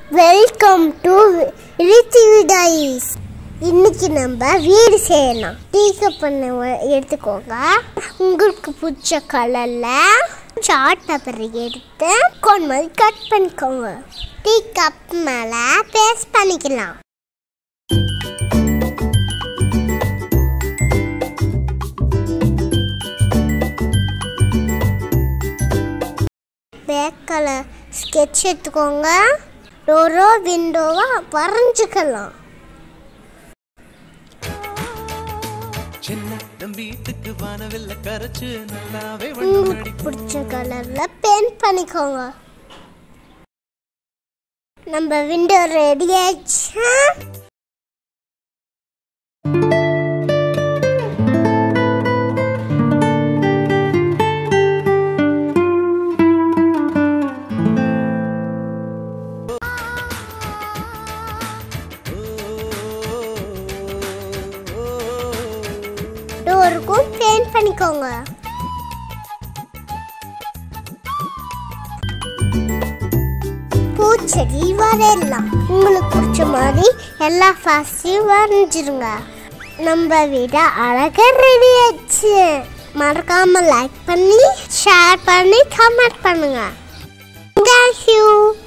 welcome to ரித்திவி dies இன்னைக்கு நம்ம வீடு செய்யலாம் டீ கப் பண்ண எடுத்துக்கோங்க உங்களுக்கு பிடிச்ச கலரில் சார்ட் பேப்பர் எடுத்து கோன் மாதிரி கட் பண்ணிக்கோங்க டீ கப் மேலே பேஸ்ட் பண்ணிக்கலாம் பேக் கலர் ஸ்கெட்ச் எடுத்துக்கோங்க ஒரு விண்டோவா வரைஞ்சிக்கலாம் சின்ன நம் வீட்டுக்கு வானவில்ல கரைச்சு நல்லாவே வண்ணம் உங்களுக்கு அடிக்கும் பிடிச்ச கலர்ல பெயிண்ட் பண்ணிக்கோங்க நம்ம விண்டோ ரெடி ஆயிடுச்சு டோருக்கும் பெயிண்ட் பண்ணிக்கோங்க பூச்செடி வரையலாம் உங்களுக்கு பிடிச்ச மாதிரி எல்லா ஃபாஸ்டையும் வரைஞ்சிருங்க நம்ம வீட அழகா ரெடி ஆயிடுச்சு மறக்காம லைக் பண்ணி ஷேர் பண்ணி கமெண்ட் பண்ணுங்க தேங்க்யூ